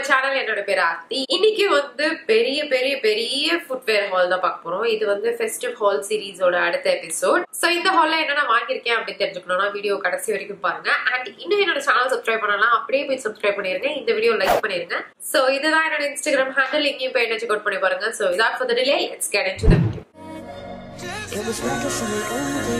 Channel என்னோட பேர் ஆர்த்தி இன்னைக்கு வந்து பெரிய பெரிய பெரிய ஃபுட்வேர் ஹால் தான் பார்க்க போறோம் இது வந்து ஃபெஸ்டிவ் ஹால் சீரிஸோட அடுத்த எபிசோட் சோ இந்த ஹால்ல என்னென்ன வாங்கியிருக்கேன் அப்படின்னு தெரிஞ்சுக்கணும்னா வீடியோ கடைசி வரைக்கும் பாருங்க அண்ட் இன்னும் என்னோட சேனல் சப்ஸ்கிரைப் பண்ணலாம் அப்படியே போய் சப்ஸ்கிரைப் பண்ணிருங்க இந்த வீடியோ லைக் பண்ணிருங்க சோ இதுதான் என்னோட இன்ஸ்டாகிராம் ஹேண்டில் இங்கேயும் போய் என்ன செக் அவுட் பண்ணி பாருங்க so without further delay let's get into the video It was wonderfully over.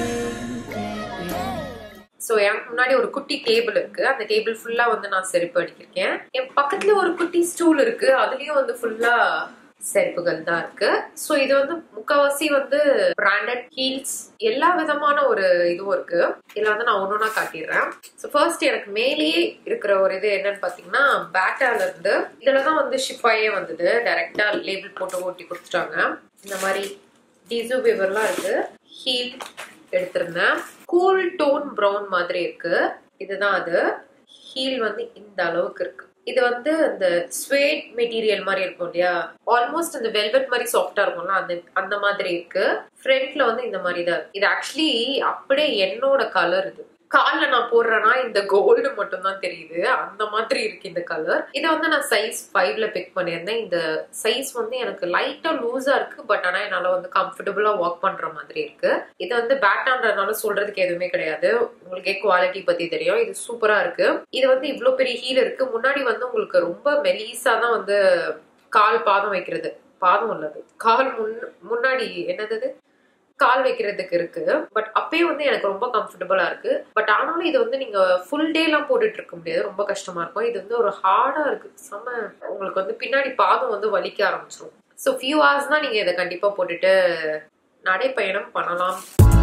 So எனக்கு முன்னாடி ஒரு குட்டி டேபிள் இருக்கு அந்த டேபிள் ஃபுல்லா வந்து நான் செருப்பு அடிக்கிருக்கேன் என் பக்கத்துல ஒரு குட்டி ஸ்டூல் இருக்கு அதுலயும் வந்து ஃபுல்லா செருப்புகள் தான் இருக்கு ஸோ இது வந்து முக்கவாசி வந்து பிராண்டட் ஹீல்ஸ் எல்லா விதமான ஒரு இதுவும் இருக்கு இதுல வந்து நான் ஒன்னொன்னா காட்டிடுறேன் ஸோ ஃபர்ஸ்ட் எனக்கு மேலேயே இருக்கிற ஒரு இது என்னன்னு பாத்தீங்கன்னா பேட்டால இருந்து இதுல தான் வந்து ஷிஃபாயே வந்தது டைரக்டா லேபிள் போட்டு ஓட்டி கொடுத்துட்டாங்க இந்த மாதிரி டிசு பேவர்லாம் இருக்கு ஹீல் எடுத்திருந்தேன் கூல் டோன் ப்ரௌன் மாதிரி இருக்கு இதுதான் அது ஹீல் வந்து இந்த அளவுக்கு இருக்கு இது வந்து அந்த ஸ்வேட் மெட்டீரியல் மாதிரி இருக்கும் இல்லையா ஆல்மோஸ்ட் அந்த வெல்வெட் மாதிரி சாஃப்டா இருக்கும்ல அந்த அந்த மாதிரி இருக்கு ஃப்ரண்ட்ல வந்து இந்த மாதிரி தான் இருக்கு இது ஆக்சுவலி அப்படியே என்னோட கலர் இது கால்ல நான் போடுறேன்னா இந்த கோல்டு மட்டும் தான் தெரியுது அந்த மாதிரி இருக்கு இந்த கலர் இதை வந்து நான் சைஸ் ஃபைவ்ல பிக் பண்ணியிருந்தேன் இந்த சைஸ் வந்து எனக்கு லைட்டா லூஸா இருக்கு பட் ஆனா என்னால வந்து கம்ஃபர்டபுளா வாக் பண்ற மாதிரி இருக்கு இது வந்து பேட்டான்றதுனால சொல்றதுக்கு எதுவுமே கிடையாது உங்களுக்கே குவாலிட்டி பத்தி தெரியும் இது சூப்பரா இருக்கு இது வந்து இவ்வளவு பெரிய ஹீல் இருக்கு முன்னாடி வந்து உங்களுக்கு ரொம்ப மெலீஸா தான் வந்து கால் பாதம் வைக்கிறது பாதம் உள்ளது கால் முன் முன்னாடி என்னது இது? கால் வைக்கிறதுக்கு இருக்கு பட் அப்பயே வந்து எனக்கு ரொம்ப கம்ஃபர்டபுளா இருக்கு பட் ஆனாலும் இது வந்து நீங்க ஃபுல் டே எல்லாம் போட்டுட்டு இருக்க முடியாது ரொம்ப கஷ்டமா இருக்கும் இது வந்து ஒரு ஹார்டா இருக்கு செம்ம உங்களுக்கு வந்து பின்னாடி பாதம் வந்து வலிக்க ஆரம்பிச்சிரும் ஸோ ஃபியூ ஹவர்ஸ் தான் நீங்க இதை கண்டிப்பா போட்டுட்டு நடைப்பயணம் பண்ணலாம்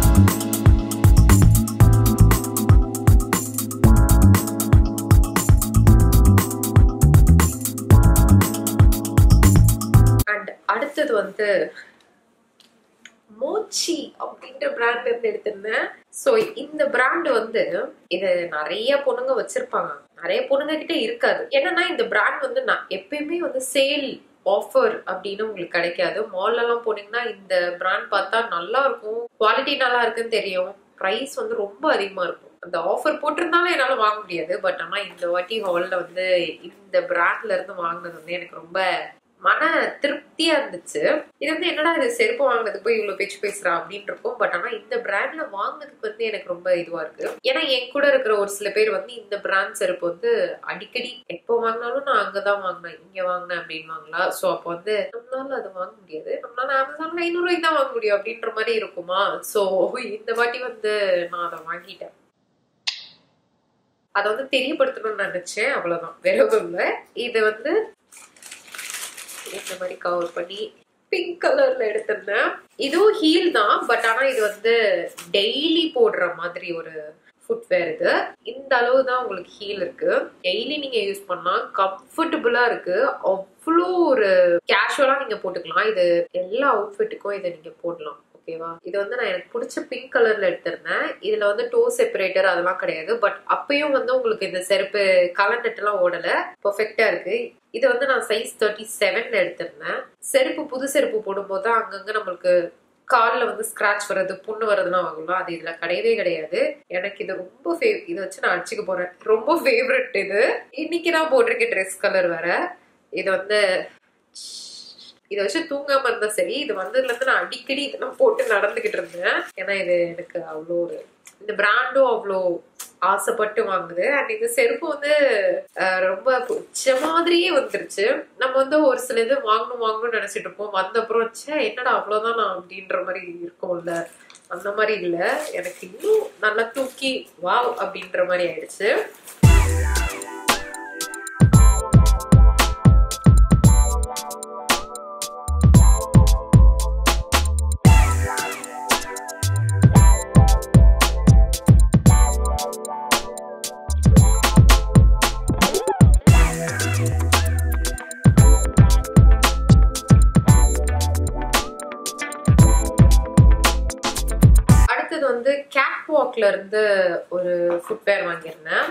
அண்ட் அடுத்தது வந்து மோச்சி அப்படின்ற பிராண்ட் இருந்து எடுத்திருந்தேன் சோ இந்த பிராண்ட் வந்து இது நிறைய பொண்ணுங்க வச்சிருப்பாங்க நிறைய பொண்ணுங்க கிட்ட இருக்காது என்னன்னா இந்த பிராண்ட் வந்து நான் எப்பயுமே வந்து சேல் ஆஃபர் அப்படின்னு உங்களுக்கு கிடைக்காது மால்ல எல்லாம் போனீங்கன்னா இந்த பிராண்ட் பார்த்தா நல்லா இருக்கும் குவாலிட்டி நல்லா இருக்குன்னு தெரியும் ப்ரைஸ் வந்து ரொம்ப அதிகமா இருக்கும் அந்த ஆஃபர் போட்டிருந்தாலும் என்னால வாங்க முடியாது பட் ஆனா இந்த வாட்டி ஹால்ல வந்து இந்த பிராண்ட்ல இருந்து வாங்கினது வந்து எனக்கு ரொம்ப மன திருப்தியா இருந்துச்சு இது வந்து என்னடா இது செருப்பு வாங்கினதுக்கு போய் இவ்வளவு பேச்சு பேசுறா அப்படின்னு இருக்கும் பட் ஆனா இந்த பிராண்ட்ல வாங்கினதுக்கு வந்து எனக்கு ரொம்ப இதுவா இருக்கு ஏன்னா என் கூட இருக்கிற ஒரு சில பேர் வந்து இந்த பிராண்ட் செருப்பு வந்து அடிக்கடி எப்போ வாங்கினாலும் நான் அங்கதான் வாங்கினேன் இங்க வாங்கினேன் அப்படின்னு வாங்கலாம் சோ அப்போ வந்து நம்மளால அதை வாங்க முடியாது நம்மளால அமேசான்ல ஐநூறு ரூபாய்க்கு தான் வாங்க முடியும் அப்படின்ற மாதிரி இருக்குமா சோ இந்த வாட்டி வந்து நான் அதை வாங்கிட்டேன் அதை வந்து தெரியப்படுத்தணும்னு நினைச்சேன் அவ்வளவுதான் வேற எதுவும் இல்லை இது வந்து இந்த மாதிரி கவர் பண்ணி பிங்க் கலர்ல எடுத்திருந்தேன் இதுவும் ஹீல் தான் பட் ஆனா இது வந்து டெய்லி போடுற மாதிரி ஒரு ஃபுட்வேர் இது இந்த அளவு தான் உங்களுக்கு ஹீல் இருக்கு டெய்லி நீங்க யூஸ் பண்ணா கம்ஃபர்டபுளா இருக்கு அவ்வளோ ஒரு கேஷுவலா நீங்க போட்டுக்கலாம் இது எல்லா அவுட்ஃபிட்டுக்கும் இதை நீங்க போடலாம் ஓகேவா இது வந்து நான் எனக்கு பிடிச்ச பிங்க் கலர்ல எடுத்திருந்தேன் இதுல வந்து டோ செப்பரேட்டர் அதெல்லாம் கிடையாது பட் அப்பயும் வந்து உங்களுக்கு இந்த செருப்பு கலர் எல்லாம் ஓடல பெர்ஃபெக்டா இருக்கு இது வந்து நான் சைஸ் தேர்ட்டி செவன்ல எடுத்திருந்தேன் செருப்பு புது செருப்பு போடும்போது தான் அங்கங்க நம்மளுக்கு காலில் வந்து ஸ்கிராச் வர்றது புண்ணு வர்றதுலாம் வாங்கலாம் அது இதுல கிடையவே கிடையாது எனக்கு இது ரொம்ப ஃபேவ் இதை வச்சு நான் அடிச்சுக்க போறேன் ரொம்ப ஃபேவரட் இது இன்னைக்கு நான் போட்டிருக்கேன் ட்ரெஸ் கலர் வேற இது வந்து இதை வச்சு தூங்காம இருந்தா சரி இது வந்ததுல இருந்து நான் அடிக்கடி இதெல்லாம் போட்டு நடந்துகிட்டு இருந்தேன் ஏன்னா இது எனக்கு அவ்வளோ ஒரு இந்த பிராண்டும் அவ்வளோ ஆசைப்பட்டு வாங்குது அண்ட் இந்த செருப்பு வந்து அஹ், ரொம்ப பிடிச்ச மாதிரியே வந்துருச்சு நம்ம வந்து ஒரு சில இது வாங்கணும் வாங்கணும்னு நினைச்சிட்டு இருப்போம் வந்த அப்புறம் ச்சே என்னடா அவ்வளவுதான் நான் அப்படின்ற மாதிரி இருக்கும்ல அந்த மாதிரி இல்ல எனக்கு இன்னும் நல்லா தூக்கி வாவ் அப்படின்ற மாதிரி ஆயிடுச்சு அடுத்தது வந்து கேட் வாக்ல இருந்து ஒரு ஃபுட்வேர் வாங்கியிருந்தேன்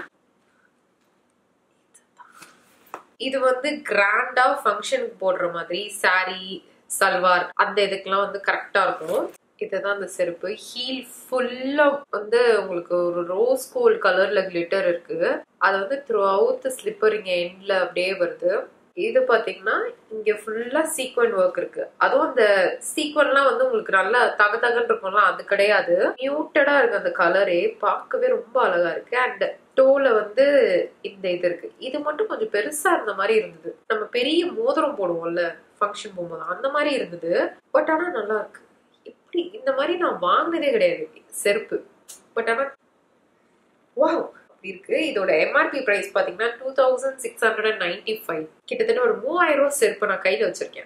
இது வந்து கிராண்டா ஃபங்க்ஷனுக்கு போடுற மாதிரி saree சல்வார் அந்த இதுக்கெல்லாம் வந்து கரெக்டா இருக்கும் இதுதான் அந்த செருப்பு ஹீல் ஃபுல்லா வந்து உங்களுக்கு ஒரு ரோஸ் கோல்ட் கலர்ல கிளிட்டர் இருக்கு அது வந்து த்ரூ அவுட் ஸ்லிப்பர் இங்க எண்ட்ல அப்படியே வருது இது பாத்தீங்கன்னா இங்க ஃபுல்லா சீக்வன் ஒர்க் இருக்கு அதுவும் அந்த சீக்வன்லாம் வந்து உங்களுக்கு நல்லா தக தகன்னு இருக்கும்ல அது கிடையாது மியூட்டடா இருக்கு அந்த கலரே பார்க்கவே ரொம்ப அழகா இருக்கு அண்ட் டோல வந்து இந்த இது இருக்கு இது மட்டும் கொஞ்சம் பெருசா இருந்த மாதிரி இருந்தது நம்ம பெரிய மோதிரம் போடுவோம்ல ஃபங்க்ஷன் போகும்போது அந்த மாதிரி இருந்தது பட் ஆனா நல்லா இருக்கு இப்படி இந்த மாதிரி நான் வாங்கினதே கிடையாது செருப்பு பட் ஆனா வாவ் அப்படி இருக்கு இதோட எம்ஆர்பி பிரைஸ் பாத்தீங்கன்னா two thousand six hundred and ninety five கிட்டத்தட்ட ஒரு மூவாயிரம் ரூபாய் செருப்பு நான் கையில வச்சிருக்கேன்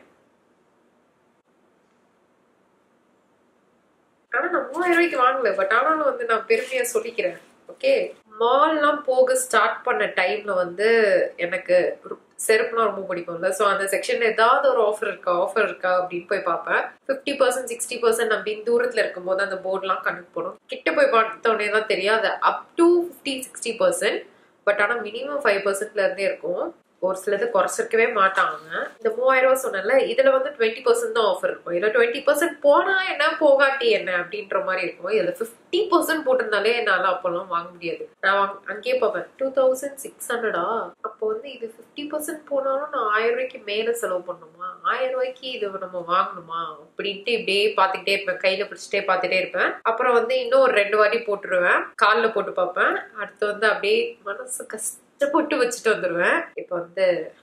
ஆனா நான் மூவாயிரம் ரூபாய்க்கு வாங்கல பட் ஆனாலும் வந்து நான் பெருமையா சொல்லிக்கிறேன் ஓகே மால்லாம் போக ஸ்டார்ட் பண்ண டைம்ல வந்து எனக்கு ஒரு செருப்புனா ரொம்ப பிடிக்கும்ல ஸோ அந்த செக்ஷன்ல ஏதாவது ஒரு ஆஃபர் இருக்கா ஆஃபர் இருக்கா அப்படின்னு போய் பார்ப்பேன் ஃபிஃப்டி பர்சன்ட் சிக்ஸ்டி பர்சன்ட் அப்படின்னு தூரத்துல இருக்கும்போது அந்த போர்ட்லாம் கணக்கு போடும் கிட்ட போய் பார்த்த உடனே தான் தெரியாது up to fifty sixty percent but ஆனால் மினிமம் ஃபைவ் பர்சன்ட்ல இருந்தே இருக்கும் ஒரு சிலது குறைச்சிருக்கவே மாட்டாங்க இந்த மூவாயிரம் ரூபாய் சொன்னல இதுல வந்து டுவெண்ட்டி பர்சன்ட் தான் ஆஃபர் இருக்கும் இதுல டுவெண்ட்டி பர்சன்ட் போனா என்ன போகாட்டி என்ன அப்படின்ற மாதிரி இருக்கும் இதுல ஃபிஃப்டி பர்சன்ட் போட்டிருந்தாலே என்னால அப்பெல்லாம் வாங்க முடியாது நான் வாங்க- அங்கேயே பார்ப்பேன் டூ தௌசண்ட் சிக்ஸ் ஹண்ட்ரடா அப்போ வந்து இது ஃபிஃப்டி பர்சன்ட் போனாலும் நான் ஆயிரம் ரூபாய்க்கு மேல செலவு பண்ணணுமா ஆயிரம் ரூபாய்க்கு இது நம்ம வாங்கணுமா அப்படின்ட்டு இப்படியே பார்த்துக்கிட்டே இருப்பேன் கையில பிடிச்சிட்டே பார்த்துட்டே இருப்பேன் அப்புறம் வந்து இன்னும் ஒரு ரெண்டு வாட்டி போட்டுருவேன் காலில் போட்டு பார்ப்பேன் அடுத்து வந்து அப்படியே மனசு கஷ்டப்பட்டு வச்சுட்டு வந்துடுவேன் இப்போ வந்து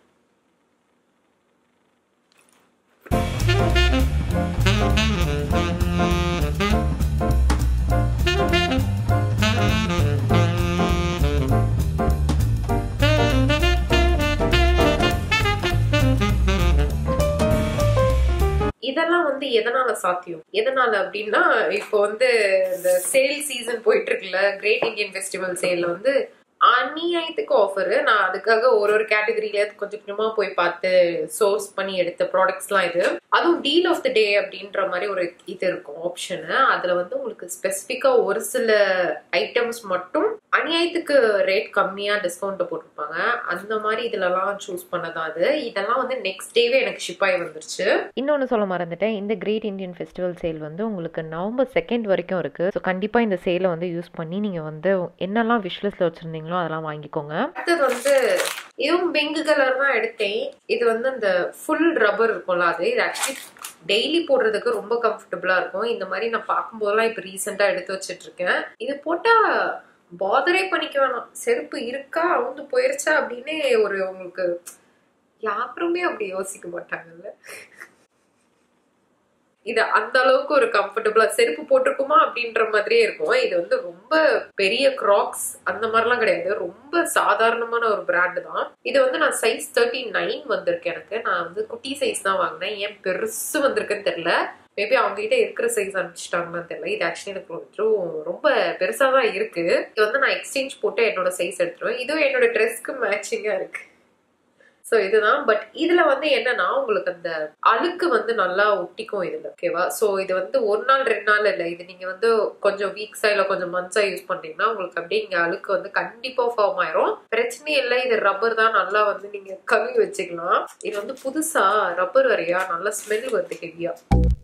இதெல்லாம் வந்து எதனால சாத்தியம் எதனால அப்படின்னா இப்போ வந்து இந்த சேல் சீசன் போயிட்டு இருக்குல்ல கிரேட் இந்தியன் ஃபெஸ்டிவல் சேல்ல வந்து அநியாயத்துக்கு ஆஃபர் நான் அதுக்காக ஒரு ஒரு கேட்டகரியில கொஞ்சம் கொஞ்சமா போய் பார்த்து சோர்ஸ் பண்ணி எடுத்த ப்ராடக்ட்ஸ்லாம் இது அதுவும் டீல் ஆஃப் த டே அப்படின்ற மாதிரி ஒரு இது இருக்கும் ஆப்ஷனு அதுல வந்து உங்களுக்கு ஸ்பெசிஃபிக்கா ஒரு சில ஐட்டம்ஸ் மட்டும் அநியாயத்துக்கு ரேட் கம்மியா டிஸ்கவுண்ட் போட்டிருப்பாங்க அந்த மாதிரி இதுலலாம் சூஸ் பண்ணதான் அது இதெல்லாம் வந்து நெக்ஸ்ட் டேவே எனக்கு ஷிப் ஆகி வந்துருச்சு இன்னொன்று சொல்ல மறந்துட்டேன் இந்த கிரேட் இந்தியன் ஃபெஸ்டிவல் சேல் வந்து உங்களுக்கு நவம்பர் செகண்ட் வரைக்கும் இருக்குது ஸோ கண்டிப்பாக இந்த சேலை வந்து யூஸ் பண்ணி நீங்கள் வந்து என்னெல்லாம் விஷ்லிஸ்ட்டில் வச்சுருந்தீங்களோ அதெல்லாம் வாங்கிக்கோங்க அடுத்தது வந்து இதுவும் பிங்க் கலர் தான் எடுத்தேன் இது வந்து அந்த ஃபுல் ரப்பர் இருக்கும்ல அது இது ஆக்சுவலி டெய்லி போடுறதுக்கு ரொம்ப கம்ஃபர்டபுளா இருக்கும் இந்த மாதிரி நான் பார்க்கும்போதெல்லாம் இப்போ ரீசெண்டா எடுத்து வச்சிட்டு இருக்கேன் இது போட்டா பாதரே பண்ணிக்க வேணாம் செருப்பு இருக்கா அவுந்து போயிருச்சா அப்படின்னு ஒரு உங்களுக்கு யாருமே அப்படி யோசிக்க மாட்டாங்கல்ல இது அந்த அளவுக்கு ஒரு கம்ஃபர்டபுளா செருப்பு போட்டிருக்குமா அப்படின்ற மாதிரியே இருக்கும் இது வந்து ரொம்ப பெரிய கிராக்ஸ் அந்த மாதிரிலாம் கிடையாது ரொம்ப சாதாரணமான ஒரு பிராண்டு தான் இது வந்து நான் சைஸ் தேர்ட்டி நைன் வந்திருக்கு எனக்கு நான் வந்து குட்டி சைஸ் தான் வாங்கினேன் ஏன் பெருசு வந்திருக்குன்னு தெரியல மேபி அவங்க கிட்ட இருக்கிற சைஸ் அனுப்பிச்சிட்டாங்கன்னு தெரியல இது ஆக்சுவலி எனக்கு கொஞ்சம் ரொம்ப பெருசா தான் இருக்கு இது வந்து நான் எக்ஸ்சேஞ்ச் போட்டு என்னோட சைஸ் எடுத்துருவேன் இதுவும் என்னோட ட்ரெஸ்க்கு மேட்சிங்கா இருக்கு ஸோ இதுதான் பட் இதுல வந்து என்னன்னா உங்களுக்கு அந்த அழுக்கு வந்து நல்லா ஒட்டிக்கும் இதுல ஓகேவா ஸோ இது வந்து ஒரு நாள் ரெண்டு நாள் இல்லை இது நீங்க வந்து கொஞ்சம் வீக்ஸா இல்லை கொஞ்சம் மந்த்ஸா யூஸ் பண்றீங்கன்னா உங்களுக்கு அப்படியே இங்க அழுக்கு வந்து கண்டிப்பா ஃபார்ம் ஆயிரும் பிரச்சனையே இல்லை இது ரப்பர் தான் நல்லா வந்து நீங்க கழுவி வச்சுக்கலாம் இது வந்து புதுசா ரப்பர் வரையா நல்லா ஸ்மெல் வருது ஹெவியா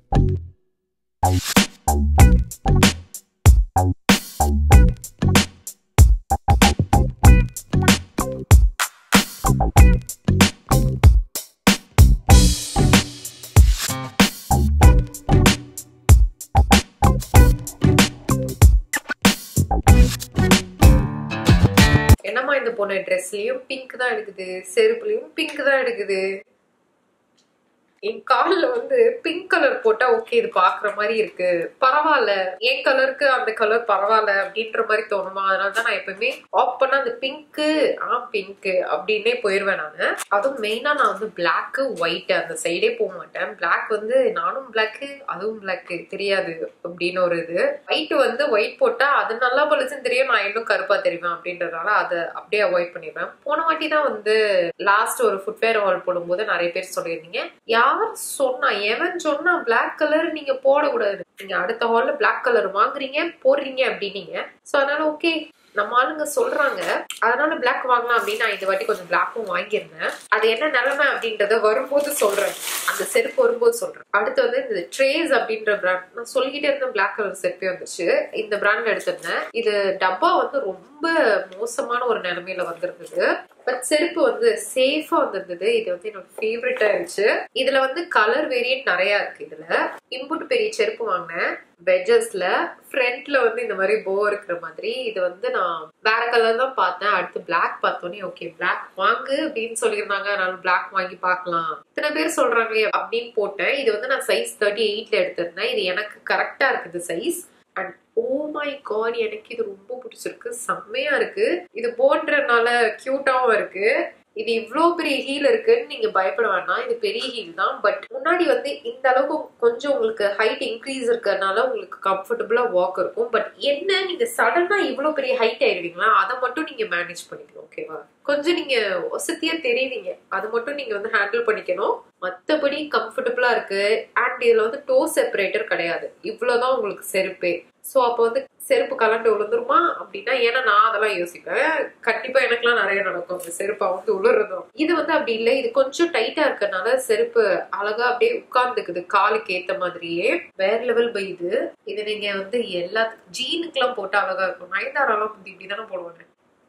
என்னம்மா இந்த பொண்ணு ட்ரெஸ்லயும் பிங்க் தான் எடுக்குது செருப்புலயும் பிங்க் தான் எடுக்குது என் கால்ல வந்து பிங்க் கலர் போட்டா ஓகே இது பாக்குற மாதிரி இருக்கு பரவாயில்ல என் கலருக்கு அந்த கலர் பரவாயில்ல அப்படின்ற மாதிரி தோணுமா அதனால தான் நான் எப்பவுமே ஆஃப் பண்ண அந்த பிங்க்கு ஆ பிங்க் அப்படின்னே போயிருவேன் நானு அதுவும் மெயினா நான் வந்து பிளாக் ஒயிட் அந்த சைடே போக மாட்டேன் பிளாக் வந்து நானும் பிளாக் அதுவும் பிளாக் தெரியாது அப்படின்னு ஒரு இது ஒயிட் வந்து ஒயிட் போட்டா அது நல்லா பழிச்சுன்னு தெரியும் நான் இன்னும் கருப்பா தெரிவேன் அப்படின்றதுனால அதை அப்படியே அவாய்ட் பண்ணிடுவேன் போன வாட்டி தான் வந்து லாஸ்ட் ஒரு ஃபுட்வேர் ஹால் போடும்போது நிறைய பேர் சொல்லியிருந்தீங்க யார் சொன்னா எவன் சொன்னா பிளாக் கலர் நீங்க போடக்கூடாது நீங்க அடுத்த ஹால்ல பிளாக் கலர் வாங்குறீங்க போடுறீங்க அப்படின்னீங்க சோ அதனால ஓகே நம்ம ஆளுங்க சொல்றாங்க அதனால பிளாக் வாங்கலாம் அப்படின்னு நான் இந்த வாட்டி கொஞ்சம் பிளாக்கும் வாங்கியிருந்தேன் அது என்ன நிலைமை அப்படின்றத வரும்போது சொல்றேன் அந்த செருப்பு வரும்போது சொல்றேன் அடுத்து வந்து இந்த ட்ரேஸ் அப்படின்ற பிராண்ட் நான் சொல்லிக்கிட்டே இருந்த பிளாக் கலர் செருப்பே வந்துச்சு இந்த பிராண்ட்ல எடுத்திருந்தேன் இது டப்பா வந்து ரொம்ப மோசமான ஒரு நிலைமையில வந்திருந்தது பட் செருப்பு வந்து சேஃபா வந்திருந்தது இது வந்து என்னோட ஃபேவரட்டா இருந்துச்சு இதுல வந்து கலர் வேரியன்ட் நிறைய இருக்கு இதுல இம்புட்டு பெரிய செருப்பு வாங்கினேன் வெஜஸ்ல ஃப்ரண்ட்ல வந்து இந்த மாதிரி போ இருக்கிற மாதிரி இது வந்து நான் வேற கலர் தான் பார்த்தேன் அடுத்து பிளாக் பார்த்தோன்னே ஓகே பிளாக் வாங்கு அப்படின்னு சொல்லியிருந்தாங்க அதனால பிளாக் வாங்கி பார்க்கலாம் இத்தனை பேர் சொல்றாங்களே அப்படின்னு போட்டேன் இது வந்து நான் சைஸ் தேர்ட்டி எயிட்ல எடுத்திருந்தேன் இது எனக்கு கரெக்டா இருக்குது size and oh my God எனக்கு இது ரொம்ப பிடிச்சிருக்கு செம்மையா இருக்கு இது போன்றனால கியூட்டாவும் இருக்கு இது இவ்ளோ பெரிய ஹீல் இருக்குன்னு நீங்க பயப்பட வேண்டாம் இது பெரிய ஹீல் தான் பட் முன்னாடி வந்து இந்த அளவுக்கு கொஞ்சம் உங்களுக்கு ஹைட் இன்க்ரீஸ் இருக்கறனால உங்களுக்கு கம்ஃபர்டபுளா வாக் இருக்கும் பட் என்ன நீங்க சடனா இவ்ளோ பெரிய ஹைட் ஆயிடுவீங்களா அதை மட்டும் நீங்க மேனேஜ் பண்ணிக்கணும் ஓகேவா கொஞ்சம் நீங்க வசதியா தெரியுவீங்க அது மட்டும் நீங்க வந்து ஹேண்டில் பண்ணிக்கணும் மத்தபடி கம்ஃபர்டபுளா இருக்கு அண்ட் இதுல வந்து டோ செப்பரேட்டர் கிடையாது இவ்வளவுதான் உங்களுக்கு செருப்பே சோ அப்போ வந்து செருப்பு கலண்டு விழுந்துருமா அப்படின்னா ஏன்னா நான் அதெல்லாம் யோசிப்பேன் கண்டிப்பா எனக்குலாம் நிறைய நடக்கும் அந்த செருப்பை வந்து உழுறதும் இது வந்து அப்படி இல்லை இது கொஞ்சம் டைட்டா இருக்கறனால செருப்பு அழகா அப்படியே உட்கார்ந்துக்குது காலுக்கு ஏத்த மாதிரியே வேற லெவல் பை இது இது நீங்க வந்து எல்லா ஜீனுக்கெல்லாம் போட்டு அழகா இருக்கும் நயன்தாராலாம் வந்து இப்படிதானே போடுவாங்க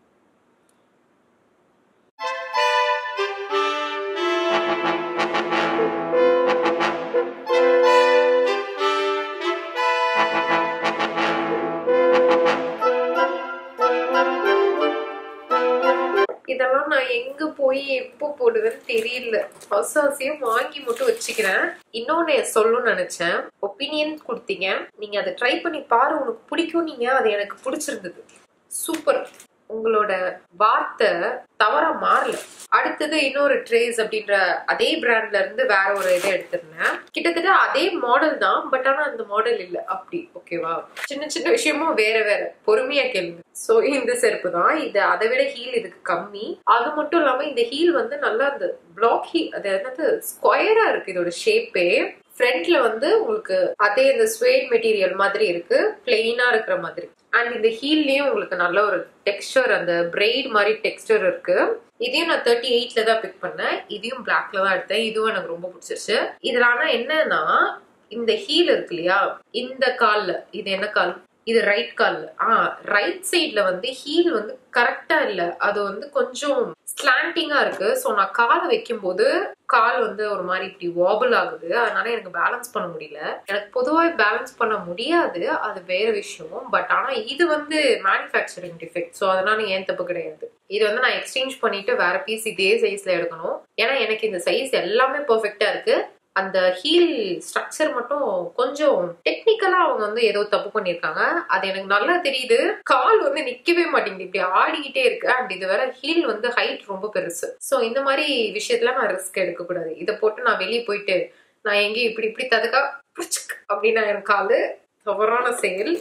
இதெல்லாம் நான் எங்க போய் எப்போ போடுவேன்னு தெரியல அவசியம் வாங்கி மட்டும் வச்சுக்கிறேன் இன்னொன்னு சொல்லணும்னு நினைச்சேன் ஒப்பீனியன் கொடுத்தீங்க நீங்க அதை ட்ரை பண்ணி பாரு உனக்கு பிடிக்கும் நீங்க அது எனக்கு பிடிச்சிருந்தது சூப்பர் உங்களோட வார்த்தை தவறா மாறல அடுத்தது இன்னொரு ட்ரேஸ் அப்படின்ற அதே பிராண்ட்ல இருந்து வேற ஒரு இதை எடுத்திருந்தேன் கிட்டத்தட்ட அதே மாடல் தான் பட் ஆனா அந்த மாடல் இல்ல அப்படி ஓகேவா சின்ன சின்ன விஷயமும் வேற வேற பொறுமையா கேளுங்க சோ இந்த செருப்பு தான் இது அதை விட ஹீல் இதுக்கு கம்மி அது மட்டும் இல்லாம இந்த ஹீல் வந்து நல்லா அந்த பிளாக் ஹீல் அது என்னது ஸ்கொயரா இருக்கு இதோட ஷேப்பே ஃப்ரண்ட்ல வந்து உங்களுக்கு அதே இந்த ஸ்வேட் மெட்டீரியல் மாதிரி இருக்கு பிளெயினா இருக்கிற மாதிரி அண்ட் இந்த ஹீல்லயும் உங்களுக்கு நல்ல ஒரு டெக்ஸ்டர் அந்த பிரெய்ட் மாதிரி டெக்ஸ்டர் இருக்கு இதையும் நான் தேர்ட்டி எயிட்ல தான் பிக் பண்ணேன் இதையும் பிளாக்ல தான் எடுத்தேன் இதுவும் எனக்கு ரொம்ப பிடிச்சிருச்சு இதுல ஆனா என்னன்னா இந்த ஹீல் இருக்கு இல்லையா இந்த கால்ல இது என்ன கால் இது ரைட் கால்ல ஆ ரைட் சைட்ல வந்து ஹீல் வந்து கரெக்டா இல்ல அது வந்து கொஞ்சம் ஸ்லாண்டிங்கா இருக்கு ஸோ நான் காலை வைக்கும் போது கால் வந்து ஒரு மாதிரி இப்படி வாபிள் ஆகுது அதனால எனக்கு பேலன்ஸ் பண்ண முடியல எனக்கு பொதுவாக பேலன்ஸ் பண்ண முடியாது அது வேற விஷயம் பட் ஆனா இது வந்து மேனுஃபேக்சரிங் டிஃபெக்ட் ஸோ அதனால ஏன் தப்பு கிடையாது இது வந்து நான் எக்ஸ்சேஞ்ச் பண்ணிட்டு வேற பீஸ் இதே சைஸ்ல எடுக்கணும் ஏன்னா எனக்கு இந்த சைஸ் எல்லாமே பெர்ஃபெக்டா இருக்கு அந்த ஹீல் ஸ்ட்ரக்சர் மட்டும் கொஞ்சம் டெக்னிக்கலா அவங்க வந்து ஏதோ தப்பு பண்ணிருக்காங்க அது எனக்கு நல்லா தெரியுது கால் வந்து நிக்கவே மாட்டேங்குது இப்படி ஆடிக்கிட்டே இருக்கு அண்ட் இது வேற ஹீல் வந்து ஹைட் ரொம்ப பெருசு சோ இந்த மாதிரி விஷயத்துல நான் ரிஸ்க் எடுக்க கூடாது இதை போட்டு நான் வெளியே போயிட்டு நான் எங்கேயும் இப்படி இப்படி ததுக்கா புடிச்சுக் அப்படின்னா என் காலு தவறான செயல்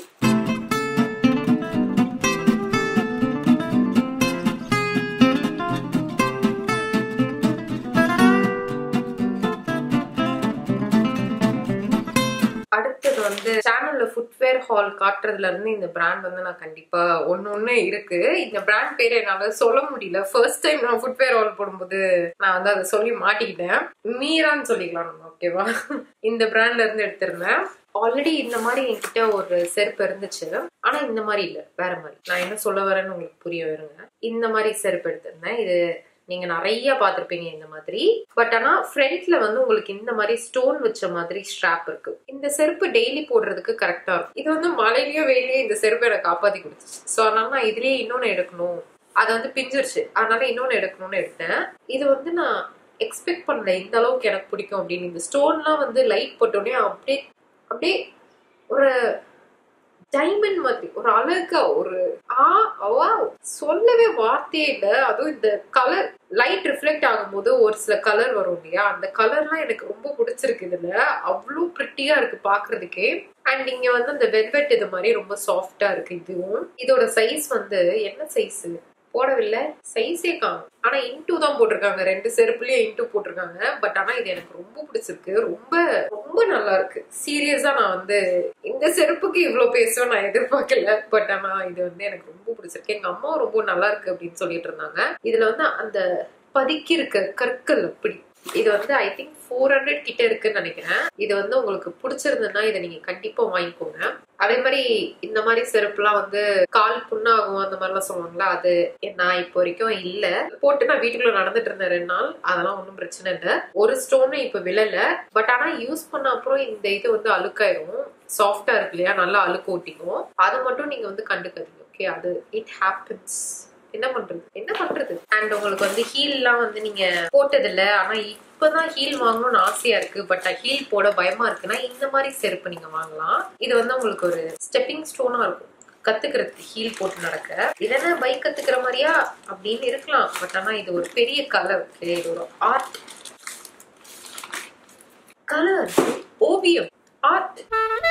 அடுத்தது வந்து சேனல்ல ஃபுட்வேர் ஹால் காட்டுறதுல இருந்து இந்த பிராண்ட் வந்து நான் கண்டிப்பா ஒன்னு ஒண்ணு இருக்கு இந்த பிராண்ட் பேரை என்னால சொல்ல முடியல ஃபர்ஸ்ட் டைம் நான் ஃபுட்வேர் ஹால் போடும்போது நான் வந்து அதை சொல்லி மாட்டிக்கிட்டேன் மீரான்னு சொல்லிக்கலாம் நம்ம ஓகேவா இந்த பிராண்ட்ல இருந்து எடுத்திருந்தேன் ஆல்ரெடி இந்த மாதிரி என்கிட்ட ஒரு செருப்பு இருந்துச்சு ஆனா இந்த மாதிரி இல்ல வேற மாதிரி நான் என்ன சொல்ல வரேன்னு உங்களுக்கு புரிய வருங்க இந்த மாதிரி செருப்பு எடுத்திருந்தேன் இது நீங்க நிறைய பார்த்திருப்பீங்க இந்த மாதிரி பட் ஆனா ஃப்ரண்ட்ல வந்து உங்களுக்கு இந்த மாதிரி ஸ்டோன் வச்ச மாதிரி ஸ்ட்ராப் இருக்கு இந்த செருப்பு டெய்லி போடுறதுக்கு கரெக்டா இருக்கும் இது வந்து மழையிலயோ வெயிலையும் இந்த செருப்பு எனக்கு காப்பாத்தி கொடுத்துச்சு ஸோ அதனால நான் இதுலயே இன்னொன்னு எடுக்கணும் அது வந்து பிஞ்சிருச்சு அதனால இன்னொன்னு எடுக்கணும்னு எடுத்தேன் இது வந்து நான் எக்ஸ்பெக்ட் பண்ணல இந்த அளவுக்கு எனக்கு பிடிக்கும் அப்படின்னு இந்த ஸ்டோன்லாம் வந்து லைட் போட்டோடனே அப்படியே அப்படியே ஒரு டைமண்ட் மாதிரி ஒரு அழகா ஒரு ஆ அவா சொல்லவே வார்த்தையே இல்ல அதுவும் இந்த கலர் லைட் ரிஃப்ளெக்ட் ஆகும்போது ஒரு சில கலர் வரும் இல்லையா அந்த கலர்லாம் எனக்கு ரொம்ப பிடிச்சிருக்கு இதுல அவ்வளோ ப்ரிட்டியா இருக்கு பாக்குறதுக்கே அண்ட் இங்க வந்து அந்த வெல்வெட் இது மாதிரி ரொம்ப சாஃப்டா இருக்கு இதுவும் இதோட சைஸ் வந்து என்ன சைஸ் போடவில்லை சைஸே காணும் ஆனா இன்டூ தான் போட்டிருக்காங்க ரெண்டு செருப்புலயே இன்டூ போட்டிருக்காங்க பட் ஆனா இது எனக்கு ரொம்ப பிடிச்சிருக்கு ரொம்ப ரொம்ப நல்லா இருக்கு சீரியஸா நான் வந்து இந்த செருப்புக்கு இவ்வளவு பேசுவேன் நான் எதிர்பார்க்கல பட் ஆனா இது வந்து எனக்கு ரொம்ப பிடிச்சிருக்கு எங்க அம்மா ரொம்ப நல்லா இருக்கு அப்படின்னு சொல்லிட்டு இருந்தாங்க இதுல வந்து அந்த பதுக்கி இருக்க கற்கள் அப்படி இது வந்து ஐ திங்க் ஃபோர் ஹண்ட்ரட் கிட்ட இருக்குன்னு நினைக்கிறேன் இது வந்து உங்களுக்கு பிடிச்சிருந்ததுன்னா இதை நீங்க கண்டிப்பா வாங்கிக்கோங்க அதே மாதிரி இந்த மாதிரி செருப்புலாம் வந்து கால் புண்ணாகும் அந்த மாதிரிலாம் சொல்லுவாங்களா அது நான் இப்போ வரைக்கும் இல்ல போட்டு நான் வீட்டுக்குள்ள நடந்துட்டு இருந்தேன் ரெண்டு நாள் அதெல்லாம் ஒன்றும் பிரச்சனை இல்லை ஒரு ஸ்டோனும் இப்போ விழல பட் ஆனா யூஸ் பண்ண அப்புறம் இந்த இது வந்து அழுக்காயிரும் சாஃப்டா இருக்கு இல்லையா நல்லா அழுக்கு ஓட்டிக்கும் அது மட்டும் நீங்க வந்து கண்டுக்காதீங்க ஓகே அது இட் ஹேப்பன்ஸ் என்ன பண்றது என்ன பண்றது அண்ட் உங்களுக்கு வந்து ஹீல்லாம் வந்து நீங்க போட்டது இல்ல ஆனா இப்பதான் ஹீல் வாங்கணும்னு ஆசையா இருக்கு பட் ஹீல் போட பயமா இருக்குன்னா இந்த மாதிரி செருப்பு நீங்க வாங்கலாம் இது வந்து உங்களுக்கு ஒரு ஸ்டெப்பிங் ஸ்டோனா இருக்கும் கத்துக்கிறதுக்கு ஹீல் போட்டு நடக்க இல்லைன்னா பைக் கத்துக்கிற மாதிரியா அப்படின்னு இருக்கலாம் பட் ஆனா இது ஒரு பெரிய கலர் இது ஒரு ஆர்ட் கலர் ஓவியம் ஆர்ட்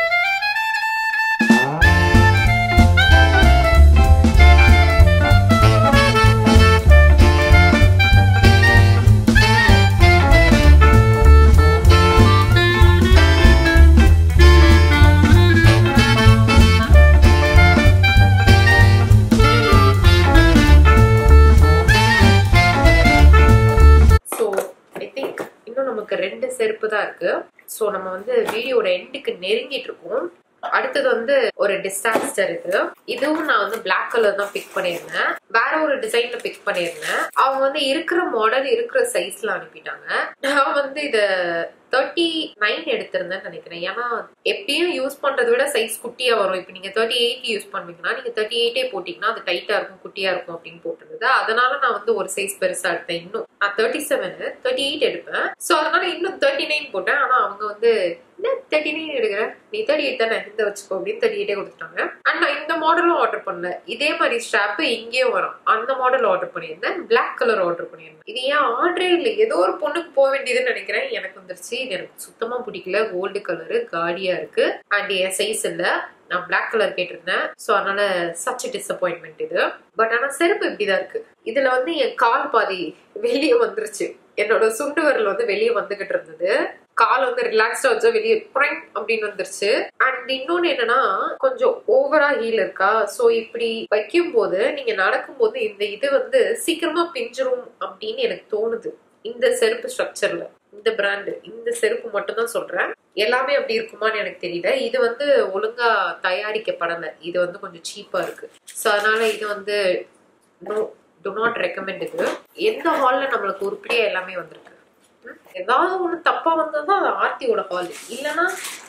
ஸோ ஐ திங்க் இன்னும் நமக்கு ரெண்டு செருப்பு தான் இருக்கு ஸோ நம்ம வந்து வீடியோட எண்டுக்கு நெருங்கிட்டு இருக்கோம் அடுத்தது வந்து ஒரு டிசாஸ்டர் இது இதுவும் நான் வந்து பிளாக் கலர் தான் பிக் பண்ணியிருந்தேன் வேற ஒரு டிசைன்ல பிக் பண்ணியிருந்தேன் அவங்க வந்து இருக்கிற மாடல் இருக்கிற சைஸ்ல அனுப்பிட்டாங்க நான் வந்து இத தேர்ட்டி நைன் எடுத்திருந்தேன்னு நினைக்கிறேன் ஏன்னா எப்பயும் யூஸ் பண்றதை விட சைஸ் குட்டியா வரும் இப்போ நீங்க தேர்ட்டி எயிட் யூஸ் பண்ணுவீங்கன்னா நீங்க தேர்ட்டி எயிட்டே போட்டீங்கன்னா அது டைட்டா இருக்கும் குட்டியா இருக்கும் அப்படின்னு போட்டிருந்தது அதனால நான் வந்து ஒரு சைஸ் பெருசா எடுத்தேன் இன்னும் நான் தேர்ட்டி செவன் தேர்ட்டி எயிட் எடுப்பேன் ஸோ அதனால இன்னும் தேர்ட்டி நைன் போட்டேன் ஆனா அவங்க வந்து என்ன தேர்ட்டி நைன் எடுக்கிறேன் நீ தேர்ட்டி எயிட் தானே இந்த வச்சுக்கோ அப்படின்னு தேர்ட்டி எயிட்டே கொடுத்துட்டாங்க அண்ட் நான் இந்த மாடலும் ஆர்டர் பண்ணல இதே மாதிரி ஸ்ட்ராப் இங்கேயும் வரும் அந்த மாடல் ஆர்டர் பண்ணியிருந்தேன் பிளாக் கலர் ஆர்டர் பண்ணியிருந்தேன் இது ஏன் ஆர்டரே இல்லை ஏதோ ஒரு பொண்ணுக்கு போக வேண்டியதுன்னு நினைக்கிறேன் எனக்கு வந்துருச்சு இது எனக்கு சுத்தமா பிடிக்கல கோல்டு கலரு காடியா இருக்கு அண்ட் என் சைஸ் இல்ல நான் பிளாக் கலர் கேட்டிருந்தேன் ஸோ அதனால சச் டிசப்பாயின்மெண்ட் இது பட் ஆனா செருப்பு இப்படிதான் இருக்கு இதுல வந்து என் கால் பாதி வெளியே வந்துருச்சு என்னோட சுண்டு விரல் வந்து வெளியே வந்துகிட்டு இருந்தது கால் வந்து ரிலாக்ஸ்டா வச்சா வெளியே ப்ரைங் அப்படின்னு வந்துருச்சு அண்ட் இன்னொன்னு என்னன்னா கொஞ்சம் ஓவரா ஹீல் இருக்கா சோ இப்படி வைக்கும் போது நீங்க நடக்கும் போது இந்த இது வந்து சீக்கிரமா பிஞ்சிரும் அப்படின்னு எனக்கு தோணுது இந்த செருப்பு ஸ்ட்ரக்சர்ல இந்த பிராண்டு இந்த செருப்பு மட்டும் தான் சொல்றேன் எல்லாமே அப்படி இருக்குமான்னு எனக்கு தெரியல இது வந்து ஒழுங்கா தயாரிக்கப்படல இது வந்து கொஞ்சம் சீப்பா இருக்கு ஸோ அதனால இது வந்து நோ டு நாட் ரெக்கமெண்ட் இது எந்த ஹால்ல நம்மளுக்கு உருப்படியா எல்லாமே வந்திருக்கு ம்? ஏதாவது ஒண்ணு தப்பா வந்தா அது ஆர்த்தியோட ஹால் இல்லைன்னா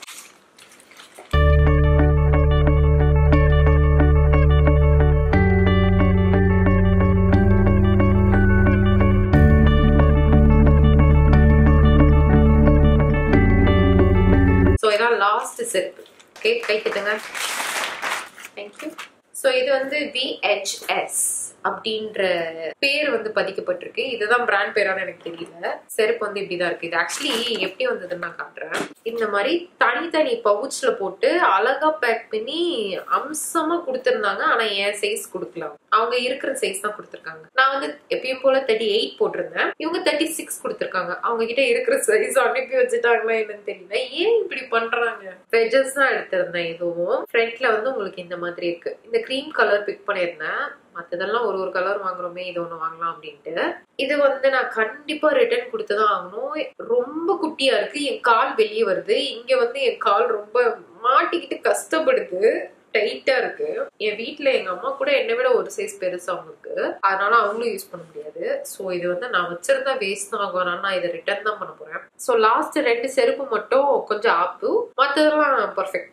ஸோ இதான் லாஸ்ட் செருப்பு ஓகே கை தட்டுங்க தேங்க்யூ ஸோ இது வந்து விஹெச்எஸ் அப்படின்ற பேர் வந்து பதிக்கப்பட்டிருக்கு இதுதான் பிராண்ட் பேரான்னு எனக்கு தெரியல செருப்பு வந்து இப்படிதான் இருக்கு இது ஆக்சுவலி எப்படி வந்ததுன்னு நான் காட்டுறேன் இந்த மாதிரி தனித்தனி பவுச்ல போட்டு அழகா பேக் பண்ணி அம்சமா கொடுத்துருந்தாங்க ஆனா என் சைஸ் கொடுக்கலாம் அவங்க இருக்கிற சைஸ் தான் கொடுத்துருக்காங்க நான் வந்து எப்பயும் போல தேர்ட்டி எயிட் போட்டிருந்தேன் இவங்க தேர்ட்டி சிக்ஸ் கொடுத்துருக்காங்க அவங்க கிட்ட இருக்கிற சைஸ் அனுப்பி வச்சுட்டாங்களா என்னன்னு தெரியல ஏன் இப்படி பண்றாங்க வெஜஸ் தான் எடுத்திருந்தேன் இதுவும் ஃப்ரண்ட்ல வந்து உங்களுக்கு இந்த மாதிரி இருக்கு இந்த க்ரீம் கலர் பிக் பண்ணியிருந்தேன் மத்ததெல்லாம் ஒரு ஒரு கலர் வாங்குறோமே இது ஒண்ணு வாங்கலாம் அப்படின்ட்டு இது வந்து நான் கண்டிப்பா ரிட்டர்ன் கொடுத்துதான் ஆகணும் ரொம்ப குட்டியா இருக்கு என் கால் வெளியே வருது இங்க வந்து என் கால் ரொம்ப மாட்டிக்கிட்டு கஷ்டப்படுது டைட்டா இருக்கு என் வீட்ல எங்க அம்மா கூட என்னை விட ஒரு சைஸ் பெருசு அவங்களுக்கு அதனால அவங்களும் யூஸ் பண்ண முடியாது சோ இது வந்து நான் வச்சிருந்தா வேஸ்ட் தான் ஆகும் அதனால நான் இதை ரிட்டர்ன் தான் பண்ண போறேன் சோ லாஸ்ட் ரெண்டு செருப்பு மட்டும் கொஞ்சம் ஆப்பு மத்ததெல்லாம் பர்ஃபெக்ட்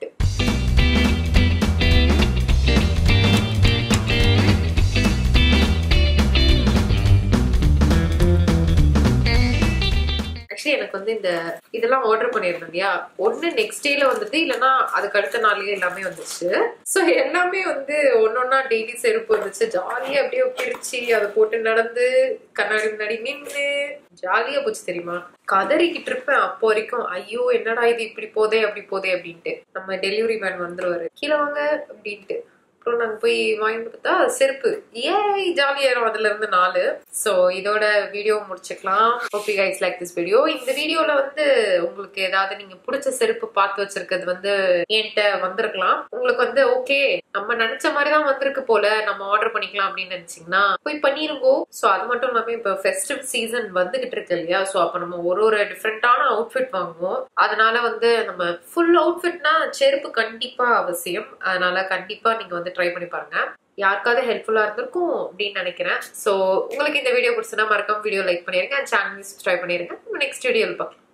ஆக்சுவலி எனக்கு வந்து இந்த இதெல்லாம் ஆர்டர் பண்ணியிருந்தேன் இல்லையா ஒன்னு நெக்ஸ்ட் டேல வந்துட்டு இல்லைன்னா அதுக்கு அடுத்த நாள்லயே எல்லாமே வந்துச்சு ஸோ எல்லாமே வந்து ஒன்னொன்னா டெய்லி செருப்பு வந்துச்சு ஜாலியா அப்படியே பிரிச்சு அதை போட்டு நடந்து கண்ணாடி முன்னாடி நின்று ஜாலியா போச்சு தெரியுமா கதறிக்கிட்டு இருப்பேன் அப்போ வரைக்கும் ஐயோ என்னடா இது இப்படி போதே அப்படி போதே அப்படின்ட்டு நம்ம டெலிவரி மேன் வந்துருவாரு கீழே வாங்க அப்படின்ட்டு அப்புறம் நாங்க போய் வாங்கி பார்த்தா செருப்பு ஏய் ஜாலியாயிரும் அதுல இருந்து நாலு சோ இதோட வீடியோ முடிச்சுக்கலாம் hope you guys like this video இந்த வீடியோல வந்து உங்களுக்கு ஏதாவது நீங்க பிடிச்ச செருப்பு பார்த்து வச்சிருக்கிறது வந்து என்கிட்ட வந்திருக்கலாம் உங்களுக்கு வந்து ஓகே நம்ம நினைச்ச மாதிரி தான் வந்திருக்கு போல நம்ம ஆர்டர் பண்ணிக்கலாம் அப்படின்னு நினைச்சீங்கன்னா போய் பண்ணிருங்கோ சோ அது மட்டும் இல்லாம இப்ப ஃபெஸ்டிவ் சீசன் வந்துகிட்டு இருக்கு இல்லையா சோ அப்ப நம்ம ஒரு ஒரு டிஃப்ரெண்டான அவுட்ஃபிட் வாங்குவோம் அதனால வந்து நம்ம ஃபுல் அவுட்ஃபிட்னா செருப்பு கண்டிப்பா அவசியம் அதனால கண்டிப்பா நீங்க வந்து ட்ரை பண்ணி பாருங்க யாருக்காவது ஹெல்ப்ஃபுல்லா இருந்திருக்கும் அப்படின்னு நினைக்கிறேன் சோ உங்களுக்கு இந்த வீடியோ பிடிச்சனா மறக்காம வீடியோ லைக் பண்ணிருங்க சேனல் சப்ஸ்கிரைப் பண்ணிருங்க நெக்ஸ்ட் வீடியோவில் பார்க்கலாம்